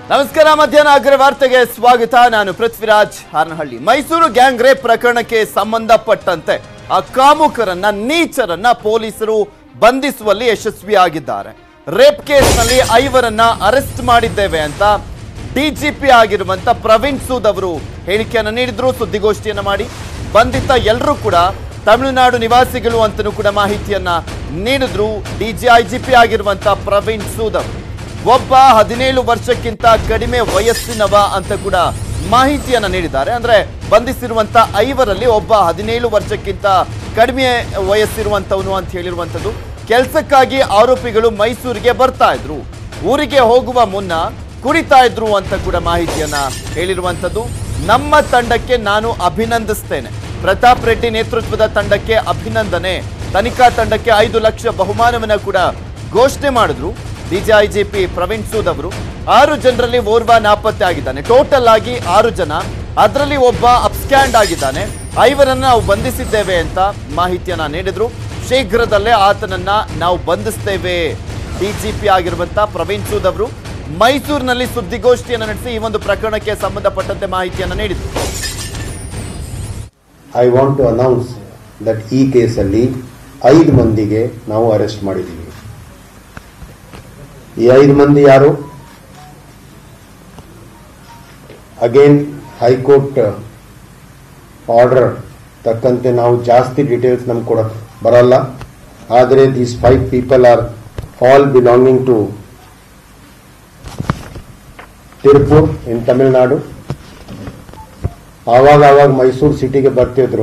ನಮಸ್ಕಾರ ಮಧ್ಯಾಹ್ನ ಅಗ್ರ ವಾರ್ತೆಗೆ ಸ್ವಾಗತ ನಾನು ಪೃಥ್ವಿರಾಜ್ ಹಾರನಹಳ್ಳಿ ಮೈಸೂರು ಗ್ಯಾಂಗ್ ರೇಪ್ ಪ್ರಕರಣಕ್ಕೆ ಸಂಬಂಧಪಟ್ಟಂತೆ ಆ ಕಾಮುಕರನ್ನ ನೀಚರನ್ನ ಪೊಲೀಸರು ಬಂಧಿಸುವಲ್ಲಿ ಯಶಸ್ವಿಯಾಗಿದ್ದಾರೆ ರೇಪ್ ಕೇಸ್ನಲ್ಲಿ ಐವರನ್ನ ಅರೆಸ್ಟ್ ಮಾಡಿದ್ದೇವೆ ಅಂತ ಡಿಜಿಪಿ ಆಗಿರುವಂತ ಪ್ರವೀಣ್ ಸೂದ್ ಅವರು ಹೇಳಿಕೆಯನ್ನು ನೀಡಿದ್ರು ಸುದ್ದಿಗೋಷ್ಠಿಯನ್ನ ಮಾಡಿ ಬಂಧಿತ ಎಲ್ಲರೂ ಕೂಡ ತಮಿಳುನಾಡು ನಿವಾಸಿಗಳು ಅಂತಲೂ ಕೂಡ ಮಾಹಿತಿಯನ್ನ ನೀಡಿದ್ರು ಡಿಜಿಐಜಿಪಿ ಆಗಿರುವಂತ ಪ್ರವೀಣ್ ಸೂದ್ ಅವರು ಒಬ್ಬ ಹದಿನೇಳು ವರ್ಷಕ್ಕಿಂತ ಕಡಿಮೆ ವಯಸ್ಸಿನವ ಅಂತ ಕೂಡ ಮಾಹಿತಿಯನ್ನ ನೀಡಿದ್ದಾರೆ ಅಂದ್ರೆ ಬಂಧಿಸಿರುವಂತ ಐವರಲ್ಲಿ ಒಬ್ಬ ಹದಿನೇಳು ವರ್ಷಕ್ಕಿಂತ ಕಡಿಮೆ ವಯಸ್ಸಿರುವಂತವನು ಅಂತ ಹೇಳಿರುವಂತದ್ದು ಕೆಲಸಕ್ಕಾಗಿ ಆರೋಪಿಗಳು ಮೈಸೂರಿಗೆ ಬರ್ತಾ ಇದ್ರು ಊರಿಗೆ ಹೋಗುವ ಮುನ್ನ ಕುಡಿತಾ ಇದ್ರು ಅಂತ ಕೂಡ ಮಾಹಿತಿಯನ್ನ ಹೇಳಿರುವಂತದ್ದು ನಮ್ಮ ತಂಡಕ್ಕೆ ನಾನು ಅಭಿನಂದಿಸ್ತೇನೆ ಪ್ರತಾಪ್ ರೆಡ್ಡಿ ನೇತೃತ್ವದ ತಂಡಕ್ಕೆ ಅಭಿನಂದನೆ ತನಿಖಾ ತಂಡಕ್ಕೆ ಐದು ಲಕ್ಷ ಬಹುಮಾನವನ್ನ ಕೂಡ ಘೋಷಣೆ ಮಾಡಿದ್ರು ಡಿಜಿಐಜಿಪಿ ಪ್ರವೀಣ್ ಸೂದ್ ಅವರು ಆರು ಜನರಲ್ಲಿ ಓರ್ವ ನಾಪತ್ತೆ ಆಗಿದ್ದಾನೆ ಟೋಟಲ್ ಆಗಿ ಆರು ಜನ ಅದರಲ್ಲಿ ಒಬ್ಬ ಅಬ್ಸ್ಕ್ಯಾಂಡ್ ಆಗಿದ್ದಾನೆ ಐವರನ್ನ ನಾವು ಬಂಧಿಸಿದ್ದೇವೆ ಅಂತ ಮಾಹಿತಿಯನ್ನ ನೀಡಿದ್ರು ಶೀಘ್ರದಲ್ಲೇ ಆತನನ್ನ ನಾವು ಬಂಧಿಸ್ತೇವೆ ಡಿಜಿಪಿ ಆಗಿರುವಂತ ಪ್ರವೀಣ್ ಸೂದ್ ಅವರು ಮೈಸೂರಿನಲ್ಲಿ ಸುದ್ದಿಗೋಷ್ಠಿಯನ್ನು ನಡೆಸಿ ಈ ಒಂದು ಪ್ರಕರಣಕ್ಕೆ ಸಂಬಂಧಪಟ್ಟಂತೆ ಮಾಹಿತಿಯನ್ನ ನೀಡಿದ್ರು I want to announce that ಈ ಕೇಸಲ್ಲಿ ಐದು ಮಂದಿಗೆ ನಾವು ಅರೆಸ್ಟ್ ಮಾಡಿದ್ದೀವಿ ಈ ಐದು ಮಂದಿ ಯಾರು ಅಗೇನ್ ಹೈಕೋರ್ಟ್ ಆರ್ಡರ್ ತಕ್ಕಂತೆ ನಾವು ಜಾಸ್ತಿ ಡೀಟೇಲ್ಸ್ ನಮ್ಗೆ ಕೊಡಕ್ ಬರಲ್ಲ ಆದರೆ these five people are all belonging to Tirupur in Tamil Nadu ಆವಾಗ ಆವಾಗ ಮೈಸೂರು ಸಿಟಿಗೆ ಬರ್ತಿದ್ರು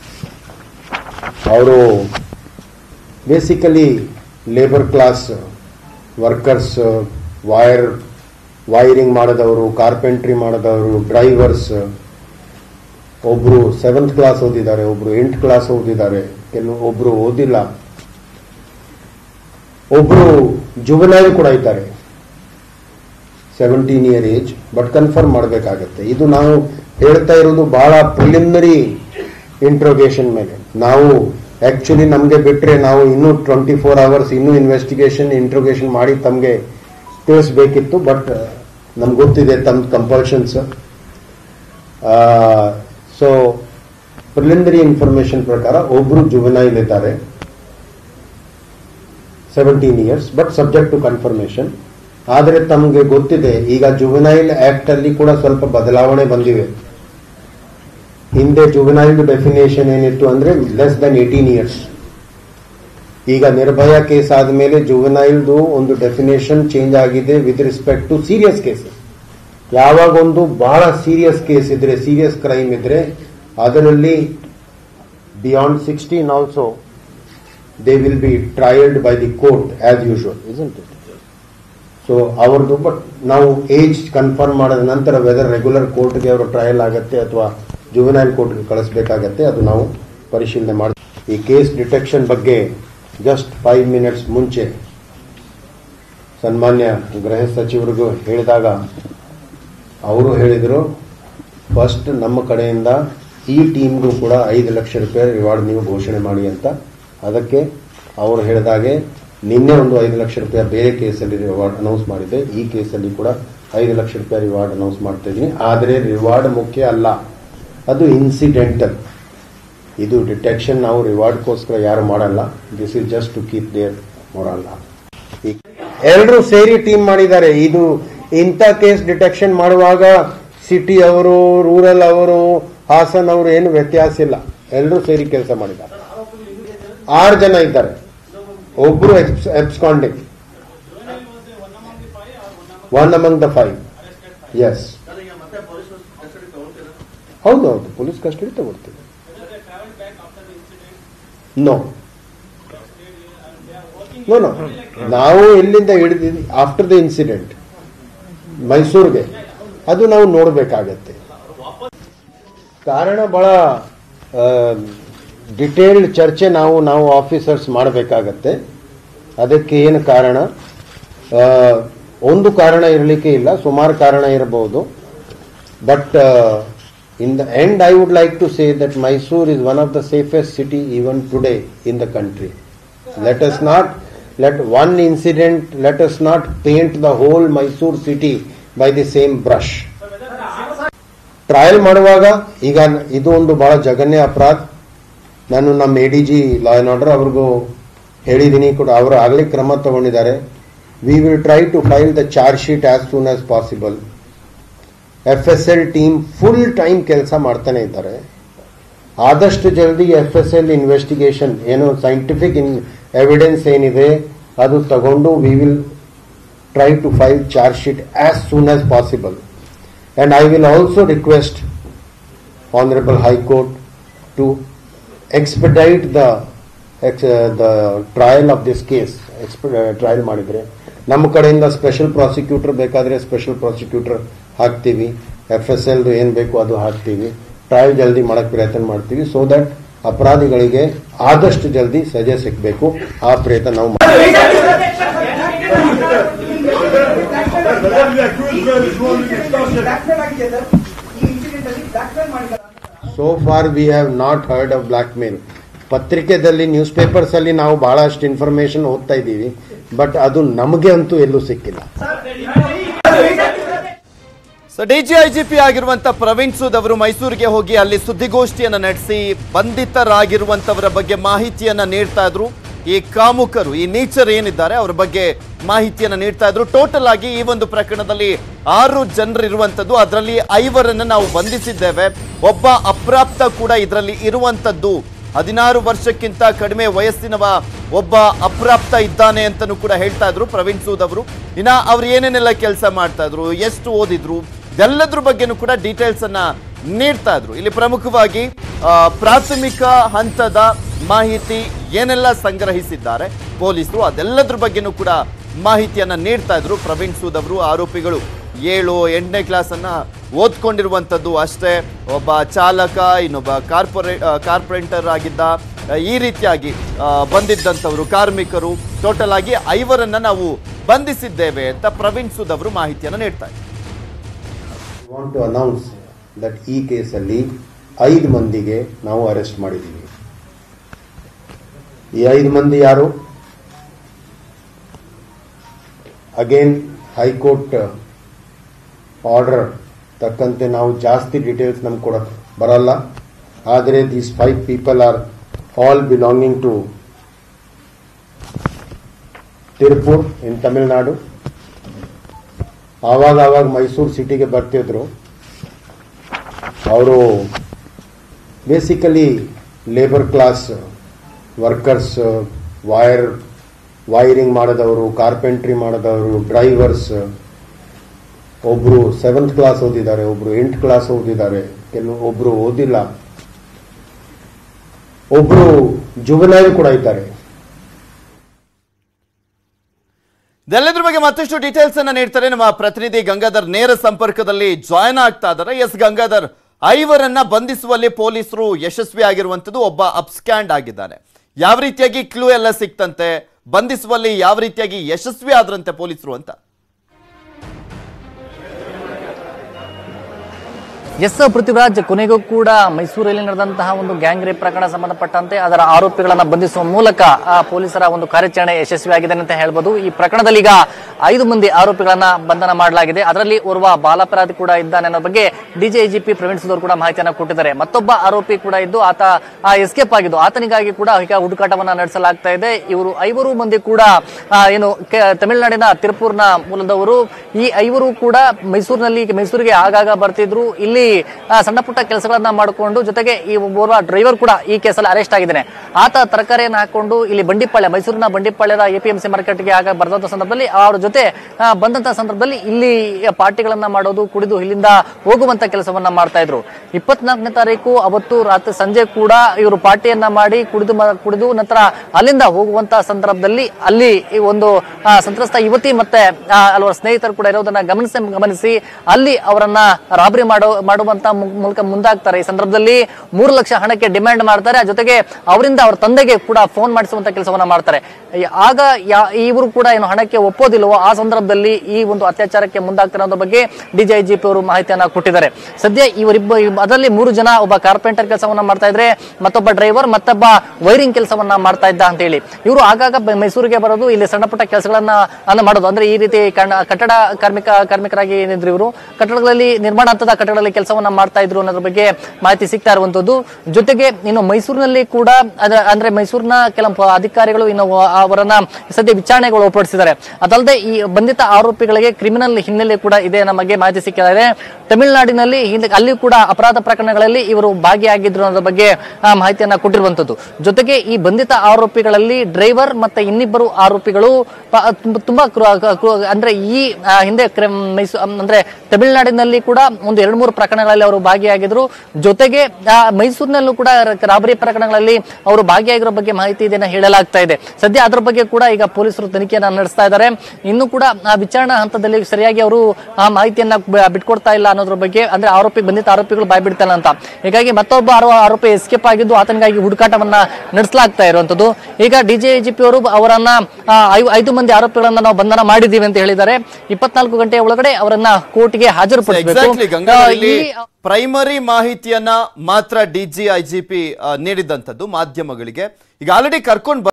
ಅವರು basically labour class workers wire wiring ಮಾಡಿದವರು ಕಾರ್ಪೆಂಟ್ರಿ ಮಾಡಿದವರು ಡ್ರೈವರ್ಸ್ ಒಬ್ರು ಸೆವೆಂತ್ ಕ್ಲಾಸ್ ಓದಿದ್ದಾರೆ ಒಬ್ರು ಎಂಟ್ ಕ್ಲಾಸ್ ಓದಿದ್ದಾರೆ ಕೆಲವು ಒಬ್ರು ಓದಿಲ್ಲ ಒಬ್ರು ಜುವೆನೈಲ್ ಕೂಡ ಇದ್ದಾರೆ seventeen year age but confirm ಮಾಡಬೇಕಾಗತ್ತೆ ಇದು ನಾವು ಹೇಳ್ತಾ ಇರೋದು ಬಹಳ ಪ್ರಿಲಿಮಿನರಿ ಇಂಟ್ರೋಗೇಷನ್ ಮೇಲೆ ನಾವು ಆಕ್ಚುಲಿ ನಮಗೆ ಬಿಟ್ಟರೆ ನಾವು ಇನ್ನೂ ಟ್ವೆಂಟಿ ಫೋರ್ ಅವರ್ಸ್ ಇನ್ನೂ ಇನ್ವೆಸ್ಟಿಗೇಷನ್ ಇಂಟ್ರೋಗೇಷನ್ ಮಾಡಿ ತಮಗೆ ತಿಳಿಸ್ಬೇಕಿತ್ತು ಬಟ್ ನಮ್ಗೆ ಗೊತ್ತಿದೆ ತಮ್ಮ ಕಂಪಲ್ಷನ್ಸ್ ಸೊ ಪ್ರಿಲಿಮಿನರಿ ಇನ್ಫಾರ್ಮೇಶನ್ ಪ್ರಕಾರ ಒಬ್ರು ಜುವೆನೈಲ್ ಇದ್ದಾರೆ seventeen years but subject to confirmation ಆದರೆ ತಮಗೆ ಗೊತ್ತಿದೆ ಈಗ ಜುವೆನೈಲ್ ಆಕ್ಟ್ ಅಲ್ಲಿ ಕೂಡ ಸ್ವಲ್ಪ ಬದಲಾವಣೆ ಬಂದಿವೆ ಹಿಂದೆ ಜುವೆನೈಲ್ ಡೆಫಿನೇಷನ್ ಏನಿತ್ತು ಅಂದ್ರೆ ಲೆಸ್ ದನ್ ಏಟೀನ್ ಇಯರ್ಸ್ ಈಗ ನಿರ್ಭಯ ಕೇಸ್ ಆದಮೇಲೆ ಜುವೆನೈಲ್ದು ಒಂದು ಡೆಫಿನೇಷನ್ ಚೇಂಜ್ ಆಗಿದೆ with respect to serious cases ಯಾವಾಗ ಒಂದು ಬಹಳ ಸೀರಿಯಸ್ ಕೇಸ್ ಇದ್ರೆ ಸೀರಿಯಸ್ ಕ್ರೈಮ್ ಇದ್ರೆ ಅದರಲ್ಲಿ beyond sixteen also they will be trialled by the court as usual isn't it so ಅವ್ರದ್ದು ಬಟ್ ನಾವು ಏಜ್ ಕನ್ಫರ್ಮ್ ಮಾಡಿದ ನಂತರ ವೆದರ್ ರೆಗ್ಯುಲರ್ ಕೋರ್ಟ್ಗೆ ಅವರು ಟ್ರಯಲ್ ಆಗತ್ತೆ ಅಥವಾ ಜುವೆನೈಲ್ ಕೋರ್ಟ್ಗೆ ಕಳಿಸ್ಬೇಕಾಗತ್ತೆ ಅದು ನಾವು ಪರಿಶೀಲನೆ ಮಾಡಿ ಈ ಕೇಸ್ ಡಿಟೆಕ್ಷನ್ ಬಗ್ಗೆ ಜಸ್ಟ್ ಫೈವ್ ಮಿನಿಟ್ಸ್ ಮುಂಚೆ ಸನ್ಮಾನ್ಯ ಗೃಹ ಸಚಿವರಿಗೂ ಹೇಳಿದಾಗ ಅವರು ಹೇಳಿದರು ಫಸ್ಟ್ ನಮ್ಮ ಕಡೆಯಿಂದ ಈ ಟೀಮ್ಗೂ ಕೂಡ ಐದು ಲಕ್ಷ ರೂಪಾಯಿ ರಿವಾರ್ಡ್ ನೀವು ಘೋಷಣೆ ಮಾಡಿ ಅಂತ ಅದಕ್ಕೆ ಅವರು ಹೇಳಿದಾಗೆ ನಿನ್ನೆ ಒಂದು ಐದು ಲಕ್ಷ ರೂಪಾಯಿ ಬೇರೆ ಕೇಸಲ್ಲಿ ರಿವಾರ್ಡ್ ಅನೌನ್ಸ್ ಮಾಡಿದ್ದೆ ಈ ಕೇಸಲ್ಲಿ ಕೂಡ ಐದು ಲಕ್ಷ ರೂಪಾಯಿ ರಿವಾರ್ಡ್ ಅನೌನ್ಸ್ ಮಾಡ್ತಾ ಇದ್ದೀನಿ ಆದರೆ ರಿವಾರ್ಡ್ ಮುಖ್ಯ ಅಲ್ಲ ಅದು ಇನ್ಸಿಡೆಂಟಲ್ ಇದು ಡಿಟೆಕ್ಷನ್ ನಾವು ರಿವಾರ್ಡ್ಗೋಸ್ಕರ ಯಾರು ಮಾಡಲ್ಲ this is just to keep their ಮೊರಲ್ಲ ಎಲ್ಲರೂ ಸೇರಿ ಟೀಮ್ ಮಾಡಿದ್ದಾರೆ ಇದು ಇಂಥ ಕೇಸ್ ಡಿಟೆಕ್ಷನ್ ಮಾಡುವಾಗ ಸಿಟಿ ಅವರು ರೂರಲ್ ಅವರು ಹಾಸನ್ ಅವರು ಏನು ವ್ಯತ್ಯಾಸ ಇಲ್ಲ ಎಲ್ಲರೂ ಸೇರಿ ಕೆಲಸ ಮಾಡಿದ್ದಾರೆ ಆರು ಜನ ಇದ್ದಾರೆ ಒಬ್ರು absconding one among the five yes ಹೌದು ಹೌದು ಪೊಲೀಸ್ ಕಸ್ಟಡಿ ತಗೊಳ್ತೀವಿ ನೋ ನೋ ನೋ ನಾವು ಎಲ್ಲಿಂದ ಹಿಡಿದಿದ್ವಿ ಆಫ್ಟರ್ ದ ಇನ್ಸಿಡೆಂಟ್ ಮೈಸೂರಿಗೆ ಅದು ನಾವು ನೋಡಬೇಕಾಗತ್ತೆ ಕಾರಣ ಬಹಳ ಡಿಟೇಲ್ಡ್ ಚರ್ಚೆ ನಾವು ನಾವು ಆಫೀಸರ್ಸ್ ಮಾಡಬೇಕಾಗತ್ತೆ ಅದಕ್ಕೆ ಏನು ಕಾರಣ ಆ, ಒಂದು ಕಾರಣ ಇರಲಿಕ್ಕೆ ಇಲ್ಲ ಸುಮಾರು ಕಾರಣ ಇರಬಹುದು but in the end I would like to say that Mysore is one of the safest city even today in the country let us not let one incident let us not paint the whole mysore city by the same brush trial ಮಾಡುವಾಗ ಈಗ ಇದು ಒಂದು ಬಹಳ ಜಘನ್ಯ ಅಪರಾಧ ನಾನು ನಮ್ಮ A D G law and order ಅವ್ರಿಗೂ ಹೇಳಿದ್ದೀನಿ ಕೂಡ ಅವರು ಆಗಲೇ ಕ್ರಮ ತಗೊಂಡಿದ್ದಾರೆ we will try to file the charge sheet as soon as possible F S L team full time ಕೆಲಸ ಮಾಡ್ತಾನೆ ಇದ್ದಾರೆ ಆದಷ್ಟು ಜಲ್ದಿ ಎಫ್ ಎಸ್ ಎಲ್ ಇನ್ವೆಸ್ಟಿಗೇಷನ್ ಏನು ಸೈಂಟಿಫಿಕ್ ಇನ್ ಎವಿಡೆನ್ಸ್ ಏನಿದೆ ಅದು ತಗೊಂಡು we will try to file charge sheet as soon as possible and I will also request Honorable High Court to expedite the ex- uh, the trial of this case. Expe- uh, trial ಮಾಡಿದ್ರೆ ನಮ್ಮ ಕಡೆಯಿಂದ special prosecutor ಬೇಕಾದ್ರೆ special prosecutor ಹಾಕ್ತೀವಿ F S L ಏನು ಬೇಕು ಅದು ಹಾಕ್ತೀವಿ trial ಜಲ್ದಿ ಮಾಡಕ್ ಪ್ರಯತ್ನ ಮಾಡ್ತೀವಿ ಸೊ ದಟ್ ಅಪರಾಧಿಗಳಿಗೆ ಆದಷ್ಟು ಜಲ್ದಿ ಸಜೆ ಸಿಗಬೇಕು ಆ ಪ್ರಯತ್ನ ನಾವು ಮಾಡ್ತೀವಿ. ಬ್ಲಾಕ್ಮೇಲ್ ಆಗಿದೆ ಸರ್ ಈ ಇನ್ಸಿಡೆಂಟ್ ಅಲ್ಲಿ ಬ್ಲಾಕ್ಮೇಲ್ ಮಾಡಿದ್ದಾರೆ so far we have not heard of blackmail ಪತ್ರಿಕೆದಲ್ಲಿ ನ್ಯೂಸ್ ಪೇಪರ್ಸ್ ಅಲ್ಲಿ ನಾವು ಬಹಳಷ್ಟು ಇನ್ಫಾರ್ಮೇಶನ್ ಓದ್ತಾ ಇದ್ದೀವಿ ಬಟ್ ಅದು ನಮಗೆ ಅಂತೂ ಎಲ್ಲೂ ಸಿಕ್ಕಿಲ್ಲ ಸೊ ಡಿಜಿಐಜಿಪಿ ಆಗಿರುವಂತ ಪ್ರವೀಣ್ ಸೂದ್ ಅವರು ಮೈಸೂರಿಗೆ ಹೋಗಿ ಅಲ್ಲಿ ಸುದ್ದಿಗೋಷ್ಠಿಯನ್ನ ನಡೆಸಿ ಬಂಧಿತರಾಗಿರುವಂತವರ ಬಗ್ಗೆ ಮಾಹಿತಿಯನ್ನ ನೀಡ್ತಾ ಇದ್ರು ಈ ಕಾಮುಕರು ಈ ನೀಚರ್ ಏನಿದ್ದಾರೆ ಅವರ ಬಗ್ಗೆ ಮಾಹಿತಿಯನ್ನ ನೀಡ್ತಾ ಇದ್ರು ಟೋಟಲ್ ಆಗಿ ಈ ಒಂದು ಪ್ರಕರಣದಲ್ಲಿ ಆರು ಜನರು ಇರುವಂತದ್ದು ಅದರಲ್ಲಿ ಐವರನ್ನ ನಾವು ಬಂಧಿಸಿದ್ದೇವೆ ಒಬ್ಬ ಅಪ್ರಾಪ್ತ ಕೂಡ ಇದರಲ್ಲಿ ಇರುವಂತದ್ದು ಹದಿನಾರು ವರ್ಷಕ್ಕಿಂತ ಕಡಿಮೆ ವಯಸ್ಸಿನವ ಒಬ್ಬ ಅಪ್ರಾಪ್ತ ಇದ್ದಾನೆ ಅಂತಲೂ ಕೂಡ ಹೇಳ್ತಾ ಇದ್ರು ಪ್ರವೀಣ್ ಸೂದ್ ಅವರು ಇನ್ನ ಅವ್ರು ಏನೇನೆಲ್ಲ ಕೆಲಸ ಮಾಡ್ತಾ ಇದ್ರು ಎಷ್ಟು ಓದಿದ್ರು ಇದೆಲ್ಲದ್ರ ಬಗ್ಗೆನೂ ಕೂಡ ಡೀಟೇಲ್ಸ್ ಅನ್ನ ನೀಡ್ತಾ ಇದ್ರು ಇಲ್ಲಿ ಪ್ರಮುಖವಾಗಿ ಆ, ಪ್ರಾಥಮಿಕ ಹಂತದ ಮಾಹಿತಿ ಏನೆಲ್ಲ ಸಂಗ್ರಹಿಸಿದ್ದಾರೆ ಪೊಲೀಸರು ಅದೆಲ್ಲದ್ರ ಬಗ್ಗೆನೂ ಕೂಡ ಮಾಹಿತಿಯನ್ನ ನೀಡ್ತಾ ಇದ್ರು ಪ್ರವೀಣ್ ಸೂದ್ ಅವರು ಆರೋಪಿಗಳು ಏಳು ಎಂಟನೇ ಕ್ಲಾಸ್ ಅನ್ನ ಓದ್ಕೊಂಡಿರುವಂಥದ್ದು ಅಷ್ಟೇ ಒಬ್ಬ ಚಾಲಕ ಇನ್ನೊಬ್ಬ ಕಾರ್ಪೊರೇ ಕಾರ್ಪೊರೇಟರ್ ಆಗಿದ್ದ ಆ, ಈ ರೀತಿಯಾಗಿ ಆ, ಬಂದಿದ್ದಂಥವರು ಕಾರ್ಮಿಕರು ಟೋಟಲ್ ಆಗಿ ಐವರನ್ನ ನಾವು ಬಂಧಿಸಿದ್ದೇವೆ ಅಂತ ಪ್ರವೀಣ್ ಸೂದ್ ಅವರು ಮಾಹಿತಿಯನ್ನು ನೀಡ್ತಾ ಇದ್ದಾರೆ ವಾಂಟ್ ಟು ಅನೌನ್ಸ್ ದಟ್ ಈ ಕೇಸಲ್ಲಿ ಐದು ಮಂದಿಗೆ ನಾವು ಅರೆಸ್ಟ್ ಮಾಡಿದ್ದೀವಿ ಈ ಐದು ಮಂದಿ ಯಾರು ಅಗೇನ್ ಹೈಕೋರ್ಟ್ ಆರ್ಡರ್ ತಕ್ಕಂತೆ ನಾವು ಜಾಸ್ತಿ ಡೀಟೇಲ್ಸ್ ನಮ್ಗೆ ಕೊಡಕ್ ಬರಲ್ಲ ಆದರೆ these five people are all belonging to Tirupur in Tamil Nadu ಆವಾಗ ಆವಾಗ ಮೈಸೂರು ಸಿಟಿಗೆ ಬರ್ತಿದ್ರು ಅವರು basically labour class workers wire wiring ಮಾಡಿದವರು ಕಾರ್ಪೆಂಟ್ರಿ ಮಾಡಿದವರು ಡ್ರೈವರ್ಸ್ ಒಬ್ರು ಸೆವೆಂತ್ ಕ್ಲಾಸ್ ಓದಿದ್ದಾರೆ ಒಬ್ರು ಎಂಟು ಕ್ಲಾಸ್ ಓದಿದ್ದಾರೆ ಕೆಲವು ಒಬ್ರು ಓದಿಲ್ಲ ಒಬ್ರು ಜುವೆನೈಲ್ ಕೂಡ ಇದ್ದಾರೆ ಇದೆಲ್ಲದ್ರ ಬಗ್ಗೆ ಮತ್ತಷ್ಟು ಡೀಟೇಲ್ಸ್ ಅನ್ನ ನೀಡ್ತಾರೆ ನಮ್ಮ ಪ್ರತಿನಿಧಿ ಗಂಗಾಧರ್ ನೇರ ಸಂಪರ್ಕದಲ್ಲಿ ಜಾಯ್ನ್ ಆಗ್ತಾ ಇದ್ದಾರೆ ಎಸ್ ಗಂಗಾಧರ್ ಐವರನ್ನ ಬಂಧಿಸುವಲ್ಲಿ ಪೊಲೀಸರು ಯಶಸ್ವಿ ಆಗಿರುವಂತದ್ದು ಒಬ್ಬ ಅಪ್ಸ್ಕ್ಯಾಂಡ್ ಆಗಿದ್ದಾನೆ ಯಾವ ರೀತಿಯಾಗಿ ಕ್ಲೂ ಎಲ್ಲ ಸಿಕ್ತಂತೆ ಬಂಧಿಸುವಲ್ಲಿ ಯಾವ ರೀತಿಯಾಗಿ ಯಶಸ್ವಿ ಆದ್ರಂತೆ ಪೊಲೀಸರು ಅಂತ ಎಸ್ ಪೃಥ್ವಿರಾಜ್ ಕೊನೆಗೂ ಕೂಡ ಮೈಸೂರಲ್ಲಿ ನಡೆದಂತಹ ಒಂದು ಗ್ಯಾಂಗ್ ರೇಪ್ ಪ್ರಕರಣ ಸಂಬಂಧಪಟ್ಟಂತೆ ಅದರ ಆರೋಪಿಗಳನ್ನ ಬಂಧಿಸುವ ಮೂಲಕ ಆ, ಪೊಲೀಸರ ಒಂದು ಕಾರ್ಯಾಚರಣೆ ಯಶಸ್ವಿಯಾಗಿದೆ ಅಂತ ಹೇಳ್ಬೋದು ಈ ಪ್ರಕರಣದಲ್ಲಿ ಈಗ ಐದು ಮಂದಿ ಆರೋಪಿಗಳನ್ನ ಬಂಧನ ಮಾಡಲಾಗಿದೆ ಅದರಲ್ಲಿ ಓರ್ವ ಬಾಲಾಪರಾಧಿ ಕೂಡ ಇದ್ದಾನೆ ಅನ್ನೋ ಬಗ್ಗೆ ಡಿಜಿಐಜಿಪಿ ಪ್ರವೀಣ್ ಸುಧೋರ್ ಕೂಡ ಮಾಹಿತಿಯನ್ನು ಕೊಟ್ಟಿದ್ದಾರೆ ಮತ್ತೊಬ್ಬ ಆರೋಪಿ ಕೂಡ ಇದ್ದು ಆತ ಎಸ್ಕೇಪ್ ಆಗಿದ್ದು ಆತನಿಗಾಗಿ ಕೂಡ ಈಗ ಹುಡುಕಾಟವನ್ನ ನಡೆಸಲಾಗ್ತಾ ಇದೆ ಇವರು ಐವರು ಮಂದಿ ಕೂಡ ಆ, ಏನು ಕೆ- ತಮಿಳುನಾಡಿನ ತಿರುಪೂರ್ನ ಮೂಲದವರು ಈ ಐವರು ಕೂಡ ಮೈಸೂರಿನಲ್ಲಿ ಮೈಸೂರಿಗೆ ಆಗಾಗ ಬರ್ತಿದ್ರು ಇಲ್ಲಿ ಆ, ಸಣ್ಣ ಪುಟ್ಟ ಕೆಲಸಗಳನ್ನ ಮಾಡಿಕೊಂಡು ಜೊತೆಗೆ ಈ ಓರ್ವ ಡ್ರೈವರ್ ಕೂಡ ಈ ಕೇಸಲ್ಲಿ ಅರೆಸ್ಟ್ ಆಗಿದ್ದಾನೆ ಆತ ತರಕಾರಿಯನ್ನು ಹಾಕೊಂಡು ಇಲ್ಲಿ ಬಂಡಿಪಾಳ್ಯ ಮೈಸೂರಿನ ಬಂಡಿಪಾಳ್ಯದ ಎಪಿಎಂಸಿ ಮಾರ್ಕೆಟ್ಗೆ ಆಗ ಬರೆದಂತ ಸಂದರ್ಭದಲ್ಲಿ ಅವ್ರ ಜೊತೆ ಆ, ಬಂದಂತ ಸಂದರ್ಭದಲ್ಲಿ ಇಲ್ಲಿ ಪಾರ್ಟಿಗಳನ್ನ ಮಾಡೋದು ಕುಡಿದು ಇಲ್ಲಿಂದ ಹೋಗುವಂತ ಕೆಲಸವನ್ನ ಮಾಡ್ತಾ ಇದ್ರು ಇಪ್ಪತ್ನಾಲ್ಕನೇ ತಾರೀಕು ಅವತ್ತು ರಾತ್ರಿ ಸಂಜೆ ಕೂಡ ಇವರು ಪಾರ್ಟಿಯನ್ನ ಮಾಡಿ ಕುಡಿದು ಮ- ಕುಡಿದು ನಂತರ ಅಲ್ಲಿಂದ ಹೋಗುವಂತ ಸಂದರ್ಭದಲ್ಲಿ ಅಲ್ಲಿ ಈ ಒಂದು ಆ, ಸಂತ್ರಸ್ತ ಯುವತಿ ಮತ್ತೆ ಆ, ಹಲವಾರು ಸ್ನೇಹಿತರು ಕೂಡ ಇರೋದನ್ನ ಗಮನಿಸಿ ಗಮನಿಸಿ ಅಲ್ಲಿ ಅವರನ್ನ ರಾಬರಿ ಮಾಡೋ ಮಾಡೋ ಮಾಡುವಂತ ಮು- ಮೂಲಕ ಮುಂದಾಗ್ತಾರೆ ಈ ಸಂದರ್ಭದಲ್ಲಿ ಮೂರು ಲಕ್ಷ ಹಣಕ್ಕೆ ಡಿಮ್ಯಾಂಡ್ ಮಾಡ್ತಾರೆ ಆ ಜೊತೆಗೆ ಅವರಿಂದ ಅವ್ರ ತಂದೆಗೆ ಕೂಡ ಫೋನ್ ಮಾಡಿಸುವಂತ ಕೆಲಸವನ್ನ ಮಾಡ್ತಾರೆ ಈ- ಆಗ ಯಾ- ಇವರು ಕೂಡ ಏನು ಹಣಕ್ಕೆ ಒಪ್ಪೋದಿಲ್ವೋ ಆ ಸಂದರ್ಭದಲ್ಲಿ ಈ ಒಂದು ಅತ್ಯಾಚಾರಕ್ಕೆ ಮುಂದಾಗ್ತಾರೆ ಅನ್ನೋ ಬಗ್ಗೆ ಡಿಜಿಐಜಿಪಿ ಅವರು ಮಾಹಿತಿಯನ್ನ ಕೊಟ್ಟಿದ್ದಾರೆ ಸದ್ಯ ಇವರಿಬ್ಬ ಇವ್- ಅದರಲ್ಲಿ ಮೂರು ಜನ ಒಬ್ಬ ಕಾರ್ಪೆಂಟರ್ ಕೆಲಸವನ್ನ ಮಾಡ್ತಾ ಇದ್ರೆ ಮತ್ತೊಬ್ಬ ಡ್ರೈವರ್ ಮತ್ತೊಬ್ಬ ವೈರಿಂಗ್ ಕೆಲಸವನ್ನ ಮಾಡ್ತಾ ಇದ್ದ ಅಂತ ಹೇಳಿ ಇವರು ಆಗಾಗ ಬ- ಮೈಸೂರಿಗೆ ಬರೋದು ಇಲ್ಲಿ ಸಣ್ಣ ಪುಟ್ಟ ಕೆಲಸಗಳನ್ನ ಅನ್ನ ಮಾಡೋದು ಅಂದ್ರೆ ಈ ರೀತಿ ಕಣ್ಣ- ಕಟ್ಟಡ ಕಾರ್ಮಿಕ ಕಾರ್ಮಿಕರಾಗಿ ಏನಿದ್ರು ಇವರು ಕಟ್ಟಡಗಳಲ್ಲಿ ನಿರ್ಮಾಣ ಹಂತದ ಕಟ್ಟಡಗಳಲ್ಲಿ ಕೆಲಸವನ್ನ ಮಾಡ್ತಾ ಇದ್ರು ಅನ್ನೋದ್ರ ಬಗ್ಗೆ ಮಾಹಿತಿ ಸಿಗ್ತಾ ಇರುವಂತದ್ದು ಜೊತೆಗೆ ಇನ್ನು ಮೈಸೂರಿನಲ್ಲಿ ಕೂಡ ಅದ- ಅಂದ್ರೆ ಮೈಸೂರಿನ ಕೆಲವು ಅಧಿಕಾರಿಗಳು ಇನ್ನು ಅವರನ್ನ ಸದ್ಯ ವಿಚಾರಣೆಗೆ ಒಳಪಡಿಸಿದ್ದಾರೆ ಅದಲ್ಲದೆ ಈ ಬಂಧಿತ ಆರೋಪಿಗಳಿಗೆ ಕ್ರಿಮಿನಲ್ ಹಿನ್ನೆಲೆ ಕೂಡ ಇದೆ ನಮಗೆ ಮಾಹಿತಿ ಸಿಕ್ಕಿದೆ ತಮಿಳುನಾಡಿನಲ್ಲಿ ಹಿಂದೆ ಅಲ್ಲಿ ಕೂಡ ಅಪರಾಧ ಪ್ರಕರಣಗಳಲ್ಲಿ ಇವರು ಭಾಗಿಯಾಗಿದ್ರು ಅನ್ನೋದ್ರ ಬಗ್ಗೆ ಆ, ಮಾಹಿತಿಯನ್ನ ಕೊಟ್ಟಿರುವಂತದ್ದು ಜೊತೆಗೆ ಈ ಬಂಧಿತ ಆರೋಪಿಗಳಲ್ಲಿ ಡ್ರೈವರ್ ಮತ್ತೆ ಇನ್ನಿಬ್ಬರು ಆರೋಪಿಗಳು ಪ- ತುಂಬ- ತುಂಬಾ ಕ್ರೂ- ಕ್ರೂ- ಅಂದ್ರೆ ಈ ಆ, ಹಿಂದೆ ಮೈಸೂರು ಅಂದ್ರೆ ತಮಿಳುನಾಡಿನಲ್ಲಿ ಕೂಡ ಒಂದು ಎರಡು ಮೂರು ಪ್ರಕರಣಗಳಲ್ಲಿ ಅವರು ಭಾಗಿಯಾಗಿದ್ರು ಜೊತೆಗೆ ಆ, ಮೈಸೂರಿನಲ್ಲೂ ಕೂಡ ರ- ರಾಬರಿ ಪ್ರಕರಣಗಳಲ್ಲಿ ಅವರು ಭಾಗಿಯಾಗಿರೋ ಬಗ್ಗೆ ಮಾಹಿತಿ ಇದನ್ನ ಹೇಳಲಾಗ್ತಾ ಇದೆ ಸದ್ಯ ಅದ್ರ ಬಗ್ಗೆ ಕೂಡ ಈಗ ಪೊಲೀಸರು ತನಿಖೆಯನ್ನ ನಡೆಸ್ತಾ ಇದ್ದಾರೆ ಇನ್ನು ಕೂಡ ಆ ವಿಚಾರಣಾ ಹಂತದಲ್ಲಿ ಸರಿಯಾಗಿ ಅವರು ಆ ಮಾಹಿತಿಯನ್ನ ಬ- ಬಿಟ್ಕೊಡ್ತಾ ಇಲ್ಲ ಅನ್ನೋದ್ರ ಬಗ್ಗೆ ಅಂದ್ರೆ ಆರೋಪಿ ಬಂಧಿತ ಆರೋಪಿಗಳು ಬಾಯ್ ಬಿಡ್ತಾನೆ ಅಂತ ಹೀಗಾಗಿ ಮತ್ತೊಬ್ಬ ಆರೋ- ಆರೋಪಿ ಎಸ್ಕೇಪ್ ಆಗಿದ್ದು ಆತನಿಗಾಗಿ ಹುಡುಕಾಟವನ್ನ ನಡೆಸಲಾಗ್ತಾ ಇರುವಂತದ್ದು ಈಗ ಡಿಜಿಐಜಿಪಿ ಅವರು ಅವರನ್ನ ಆ, ಐ- ಐದು ಮಂದಿ ಆರೋಪಿಗಳನ್ನ ನಾವು ಬಂಧನ ಮಾಡಿದ್ದೀವಿ ಅಂತ ಹೇಳಿದ್ದಾರೆ ಇಪ್ಪತ್ನಾಲ್ಕು ಗಂಟೆಯ ಒಳಗಡೆ ಅವರನ್ನ ಕೋರ್ಟ್ಗೆ ಹಾಜರುಪಡಿಸಬೇಕು ಎಕ್ಸಾಕ್ಟ್ಲಿ ಗಂಗಾ ಇಲ್ಲಿ ಪ್ರೈಮರಿ ಮಾಹಿತಿಯನ್ನ ಮಾತ್ರ ಡಿಜಿಐಜಿಪಿ ನೀಡಿದಂತದ್ದು ಮಾಧ್ಯಮಗಳಿಗೆ ಈಗ ಆಲ್ರೆಡಿ ಕರ್ಕೊಂಡು